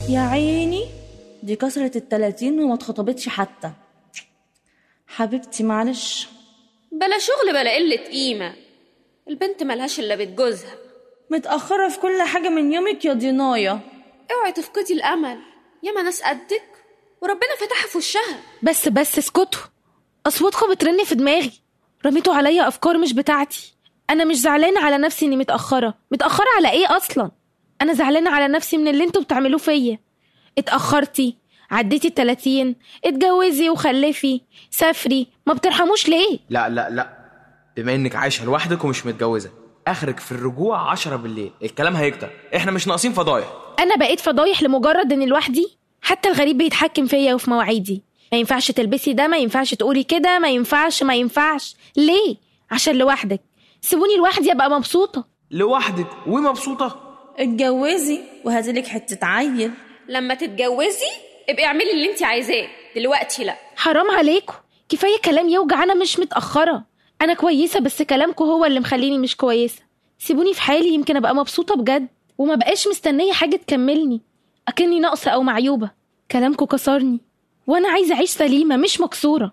يا عيني دي كسرت التلاتين وما اتخطبتش حتى حبيبتي معلش بلا شغل بلا قلة قيمة البنت ملهاش إلا بيت جوزها متأخرة في كل حاجة من يومك يا دينايا اوعي تفقدي الأمل ياما ناس قدك وربنا فتحها في وشها بس بس اسكتوا اصواتكم بترن في دماغي رميتوا عليا افكار مش بتاعتي انا مش زعلانه على نفسي اني متاخره متاخره على ايه اصلا انا زعلانه على نفسي من اللي انتوا بتعملوه فيا اتاخرتي عديتي التلاتين اتجوزي وخلفي سافري ما بترحموش ليه لا لا لا بما انك عايشه لوحدك ومش متجوزه اخرك في الرجوع عشرة بالليل الكلام هيكتر احنا مش ناقصين فضايح انا بقيت فضايح لمجرد اني لوحدي حتى الغريب بيتحكم فيا وفي مواعيدي ما ينفعش تلبسي ده ما ينفعش تقولي كده ما ينفعش ما ينفعش ليه عشان لوحدك سيبوني لوحدي ابقى مبسوطه لوحدك ومبسوطه اتجوزي وهاتلك حتة عيل لما تتجوزي ابقي اعملي اللي انت عايزاه دلوقتي لا حرام عليكم كفايه كلام يوجع انا مش متاخره انا كويسه بس كلامكم هو اللي مخليني مش كويسه سيبوني في حالي يمكن ابقى مبسوطه بجد وما بقاش مستنيه حاجه تكملني اكني ناقصه او معيوبه كلامكم كسرني وانا عايزه اعيش سليمه مش مكسوره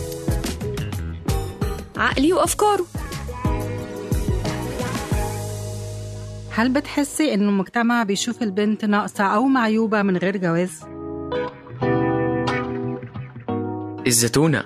عقلي وافكاره هل بتحسي إنه المجتمع بيشوف البنت ناقصة أو معيوبة من غير جواز؟ الزتونه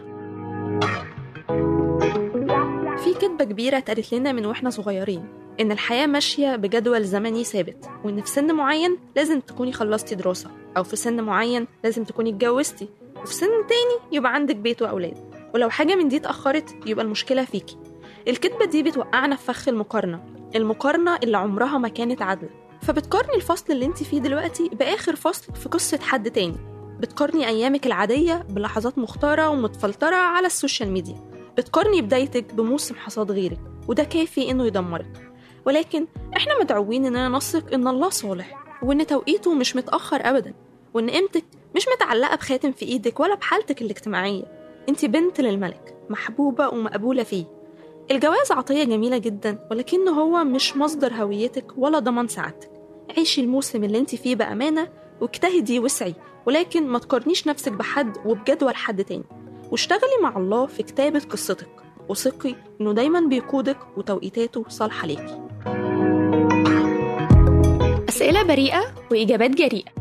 في كذبة كبيرة اتقالت لنا من واحنا صغيرين إن الحياة ماشية بجدول زمني ثابت وإن في سن معين لازم تكوني خلصتي دراسة أو في سن معين لازم تكوني اتجوزتي وفي سن تاني يبقى عندك بيت وأولاد ولو حاجة من دي اتأخرت يبقى المشكلة فيكي الكذبة دي بتوقعنا في فخ المقارنة المقارنة اللي عمرها ما كانت عادلة فبتقارني الفصل اللي انت فيه دلوقتي بآخر فصل في قصة حد تاني بتقارني أيامك العادية بلحظات مختارة ومتفلترة على السوشيال ميديا بتقارني بدايتك بموسم حصاد غيرك وده كافي إنه يدمرك ولكن إحنا مدعوين إننا نثق إن الله صالح وإن توقيته مش متأخر أبدا وإن قيمتك مش متعلقة بخاتم في إيدك ولا بحالتك الاجتماعية أنت بنت للملك محبوبة ومقبولة فيه الجواز عطية جميلة جدا ولكنه هو مش مصدر هويتك ولا ضمان سعادتك عيشي الموسم اللي انت فيه بأمانة واجتهدي واسعي ولكن ما تقارنيش نفسك بحد وبجدول حد تاني واشتغلي مع الله في كتابة قصتك وثقي انه دايما بيقودك وتوقيتاته صالحة ليكي أسئلة بريئة وإجابات جريئة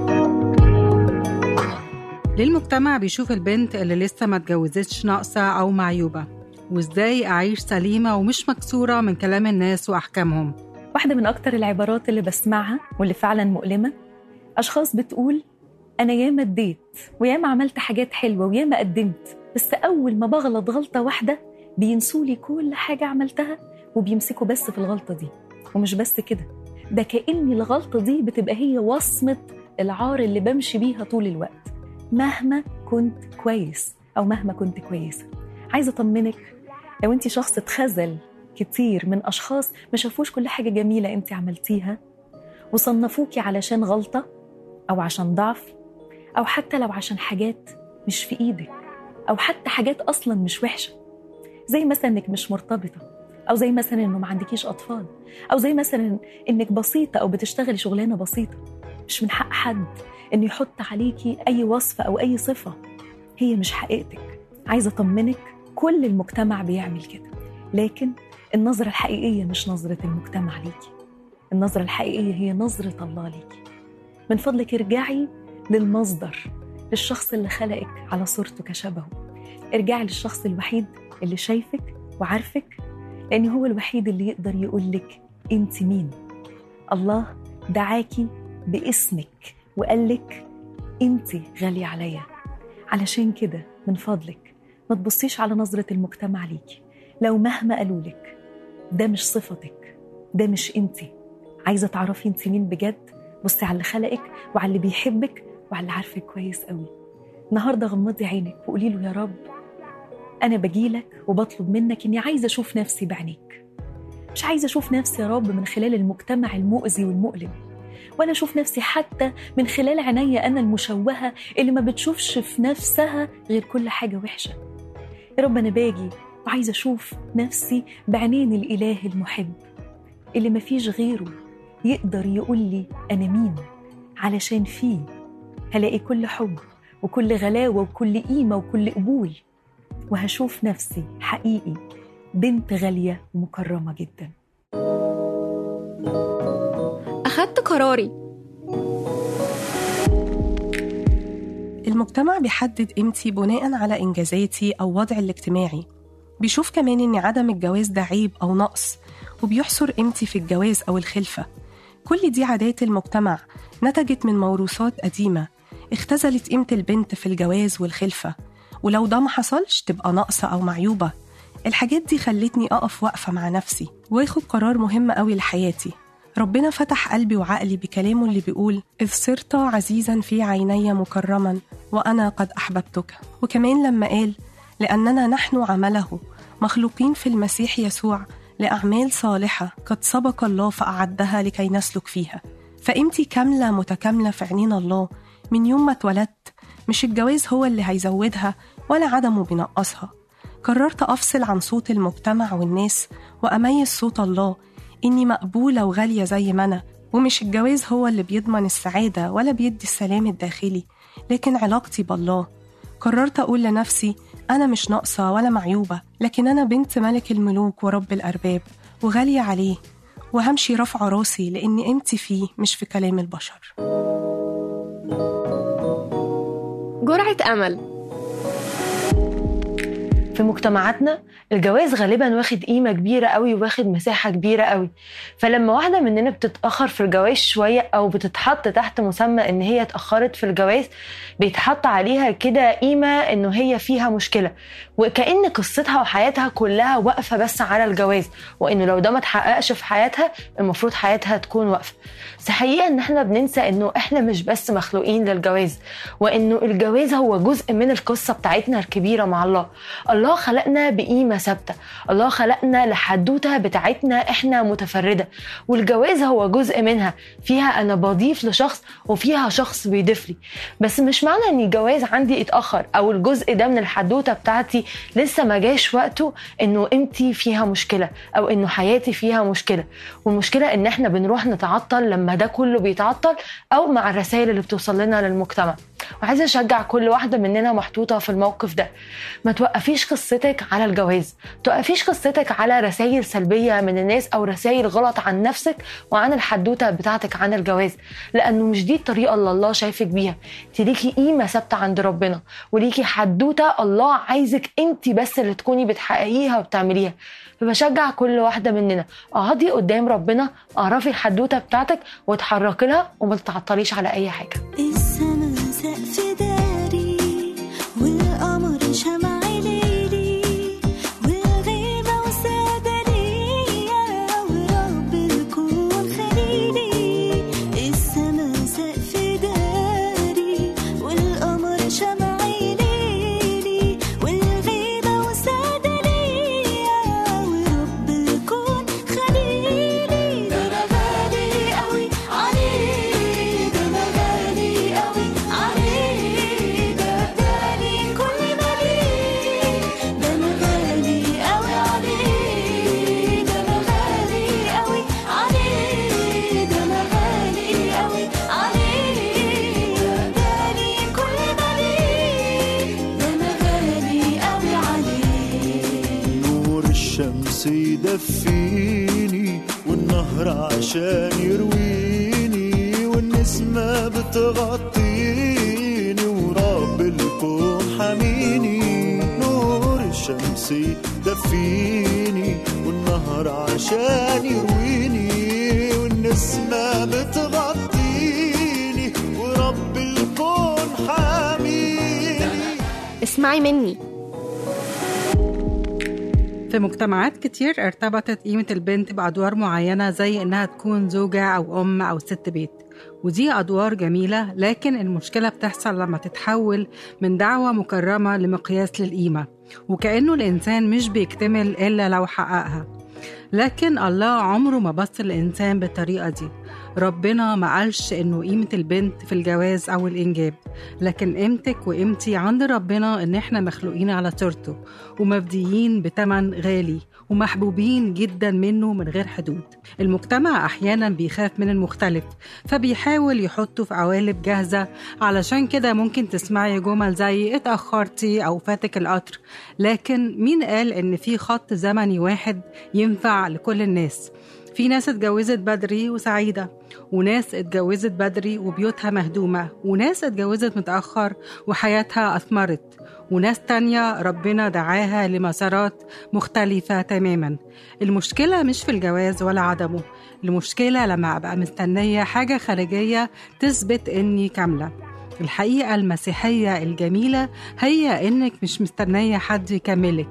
ليه المجتمع بيشوف البنت اللي لسه ما اتجوزتش ناقصة أو معيوبة؟ وإزاي أعيش سليمة ومش مكسورة من كلام الناس وأحكامهم؟ واحدة من أكتر العبارات اللي بسمعها واللي فعلا مؤلمة أشخاص بتقول أنا ياما اديت وياما عملت حاجات حلوة وياما قدمت بس أول ما بغلط غلطة واحدة بينسولي كل حاجة عملتها وبيمسكوا بس في الغلطة دي ومش بس كده ده كأن الغلطة دي بتبقى هي وصمة العار اللي بمشي بيها طول الوقت مهما كنت كويس أو مهما كنت كويسة عايزة أطمنك لو أنت شخص اتخذل كتير من أشخاص ما شافوش كل حاجة جميلة أنت عملتيها وصنفوكي علشان غلطة أو عشان ضعف أو حتى لو عشان حاجات مش في إيدك أو حتى حاجات أصلا مش وحشة زي مثلا إنك مش مرتبطة أو زي مثلا إنه ما عندكيش أطفال أو زي مثلا إنك بسيطة أو بتشتغلي شغلانة بسيطة مش من حق حد إنه يحط عليكي أي وصفة أو أي صفة هي مش حقيقتك عايزة أطمنك كل المجتمع بيعمل كده لكن النظرة الحقيقية مش نظرة المجتمع ليكي النظرة الحقيقية هي نظرة الله ليكي من فضلك ارجعي للمصدر للشخص اللي خلقك على صورته كشبهه ارجعي للشخص الوحيد اللي شايفك وعارفك لأن هو الوحيد اللي يقدر يقولك انت مين الله دعاكي باسمك وقالك انت غالية عليا علشان كده من فضلك ما تبصيش على نظرة المجتمع ليكي لو مهما قالولك ده مش صفتك ده مش انت عايزة تعرفي انت مين بجد بصي على اللي خلقك وعلى اللي بيحبك وعلى اللي عارفك كويس قوي النهارده غمضي عينك وقولي له يا رب انا بجيلك وبطلب منك اني عايزه اشوف نفسي بعينيك مش عايزه اشوف نفسي يا رب من خلال المجتمع المؤذي والمؤلم ولا اشوف نفسي حتى من خلال عينيا انا المشوهه اللي ما بتشوفش في نفسها غير كل حاجه وحشه يا رب انا باجي وعايزه اشوف نفسي بعينين الاله المحب اللي مفيش غيره يقدر يقول لي انا مين علشان فيه هلاقي كل حب وكل غلاوة وكل قيمة وكل قبول وهشوف نفسي حقيقي بنت غالية ومكرمة جدا أخدت قراري المجتمع بيحدد قيمتي بناء على إنجازاتي أو وضعي الاجتماعي بيشوف كمان إن عدم الجواز ده عيب أو نقص وبيحصر قيمتي في الجواز أو الخلفة كل دي عادات المجتمع نتجت من موروثات قديمة اختزلت قيمة البنت في الجواز والخلفة ولو ده ما حصلش تبقى ناقصة أو معيوبة الحاجات دي خلتني أقف وقفة مع نفسي واخد قرار مهم قوي لحياتي ربنا فتح قلبي وعقلي بكلامه اللي بيقول إذ صرت عزيزا في عيني مكرما وأنا قد أحببتك وكمان لما قال لأننا نحن عمله مخلوقين في المسيح يسوع لأعمال صالحة قد سبق الله فأعدها لكي نسلك فيها فقيمتي كاملة متكاملة في عينين الله من يوم ما اتولدت مش الجواز هو اللي هيزودها ولا عدمه بينقصها قررت أفصل عن صوت المجتمع والناس وأميز صوت الله إني مقبولة وغالية زي ما أنا ومش الجواز هو اللي بيضمن السعادة ولا بيدي السلام الداخلي لكن علاقتي بالله قررت أقول لنفسي أنا مش ناقصة ولا معيوبة لكن أنا بنت ملك الملوك ورب الأرباب وغالية عليه وهمشي رافعة راسي لأن قيمتي فيه مش في كلام البشر جرعة أمل في مجتمعاتنا الجواز غالبا واخد قيمة كبيرة قوي واخد مساحة كبيرة قوي فلما واحدة مننا بتتأخر في الجواز شوية أو بتتحط تحت مسمى إن هي اتأخرت في الجواز بيتحط عليها كده قيمة إنه هي فيها مشكلة وكأن قصتها وحياتها كلها واقفة بس على الجواز وإنه لو ده ما اتحققش في حياتها المفروض حياتها تكون واقفة بس حقيقة إن إحنا بننسى إنه إحنا مش بس مخلوقين للجواز وإنه الجواز هو جزء من القصة بتاعتنا الكبيرة مع الله الله خلقنا بقيمة ثابتة الله خلقنا لحدوتة بتاعتنا إحنا متفردة والجواز هو جزء منها فيها أنا بضيف لشخص وفيها شخص بيضيف لي بس مش معنى إن الجواز عندي اتأخر أو الجزء ده من الحدوتة بتاعتي لسه ما جاش وقته إنه قيمتي فيها مشكلة أو إنه حياتي فيها مشكلة والمشكلة إن إحنا بنروح نتعطل لما ده كله بيتعطل أو مع الرسائل اللي بتوصل لنا للمجتمع وعايزه اشجع كل واحده مننا محطوطه في الموقف ده ما توقفيش قصتك على الجواز توقفيش قصتك على رسائل سلبيه من الناس او رسائل غلط عن نفسك وعن الحدوته بتاعتك عن الجواز لانه مش دي الطريقه اللي الله شايفك بيها انت ليكي قيمه ثابته عند ربنا وليكي حدوته الله عايزك انت بس اللي تكوني بتحققيها وبتعمليها فبشجع كل واحدة مننا اقعدي قدام ربنا اعرفي الحدوتة بتاعتك وتحركي لها وما تتعطليش على أي حاجة السما سقف داري والقمر شمع ليلي والغيمة وسادة ليا ورب الكون خليلي السما سقف داري والقمر شمع ليلي والغيمة وسادة ليا ورب الكون خليلي ده أنا غالي قوي عليه ده أنا غالي قوي عليه ده غالي كل ما ليه ده أنا غالي قوي عليه ده أنا غالي قوي عليه ده أنا غالي قوي عليه ده غالي كل ما ليه ده أنا غالي قوي عليه نور الشمس يدفيني والنهر عشان يرويني والنسمة بتغطيني ورب الكون حميني نور الشمس يدفيني والنهر عشان يرويني والنسمة بتغطيني ورب الكون حميني اسمعي مني في مجتمعات كتير ارتبطت قيمة البنت بأدوار معينة زي إنها تكون زوجة أو أم أو ست بيت ودي أدوار جميلة لكن المشكلة بتحصل لما تتحول من دعوة مكرمة لمقياس للقيمة وكأنه الإنسان مش بيكتمل إلا لو حققها لكن الله عمره ما بص الإنسان بالطريقة دي ربنا ما قالش إنه قيمة البنت في الجواز أو الإنجاب لكن قيمتك وقيمتي عند ربنا إن إحنا مخلوقين على صورته ومفديين بتمن غالي ومحبوبين جدا منه من غير حدود المجتمع أحيانا بيخاف من المختلف فبيحاول يحطه في قوالب جاهزة علشان كده ممكن تسمعي جمل زي اتأخرتي أو فاتك القطر لكن مين قال إن في خط زمني واحد ينفع لكل الناس في ناس اتجوزت بدري وسعيدة وناس اتجوزت بدري وبيوتها مهدومة وناس اتجوزت متأخر وحياتها أثمرت وناس تانية ربنا دعاها لمسارات مختلفة تماما المشكلة مش في الجواز ولا عدمه المشكلة لما أبقى مستنية حاجة خارجية تثبت إني كاملة الحقيقة المسيحية الجميلة هي إنك مش مستنية حد يكملك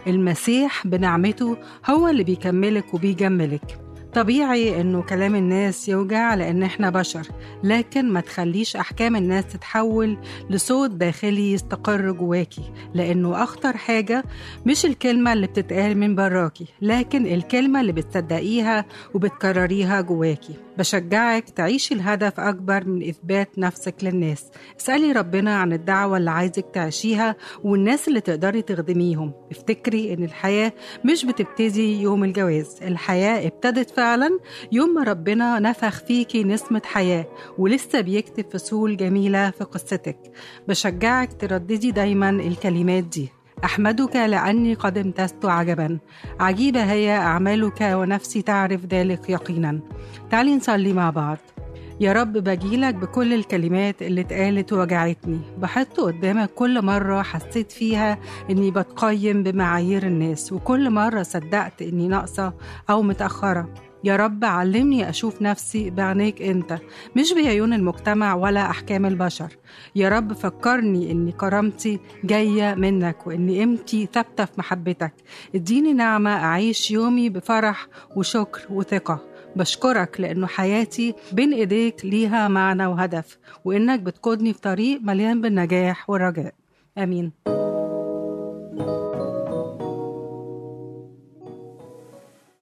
المسيح بنعمته هو اللي بيكملك وبيجملك طبيعي إنه كلام الناس يوجع لأن إحنا بشر لكن ما تخليش أحكام الناس تتحول لصوت داخلي يستقر جواكي لأنه أخطر حاجة مش الكلمة اللي بتتقال من براكي لكن الكلمة اللي بتصدقيها وبتكرريها جواكي بشجعك تعيشي الهدف أكبر من إثبات نفسك للناس اسألي ربنا عن الدعوة اللي عايزك تعيشيها والناس اللي تقدري تخدميهم افتكري إن الحياة مش بتبتدي يوم الجواز الحياة ابتدت فعلا يوم ما ربنا نفخ فيكي نسمة حياة ولسه بيكتب فصول جميلة في قصتك بشجعك ترددي دايما الكلمات دي أحمدك لأني قد امتزت عجبا عجيبة هي أعمالك ونفسي تعرف ذلك يقينا تعالي نصلي مع بعض يا رب بجيلك بكل الكلمات اللي اتقالت ووجعتني بحط قدامك كل مرة حسيت فيها إني بتقيم بمعايير الناس وكل مرة صدقت إني ناقصة أو متأخرة يا رب علمني أشوف نفسي بعينيك أنت مش بعيون المجتمع ولا أحكام البشر يا رب فكرني إن كرامتي جاية منك وإن قيمتي ثابتة في محبتك اديني نعمة أعيش يومي بفرح وشكر وثقة بشكرك لأنه حياتي بين إيديك ليها معنى وهدف وإنك بتقودني في طريق مليان بالنجاح والرجاء آمين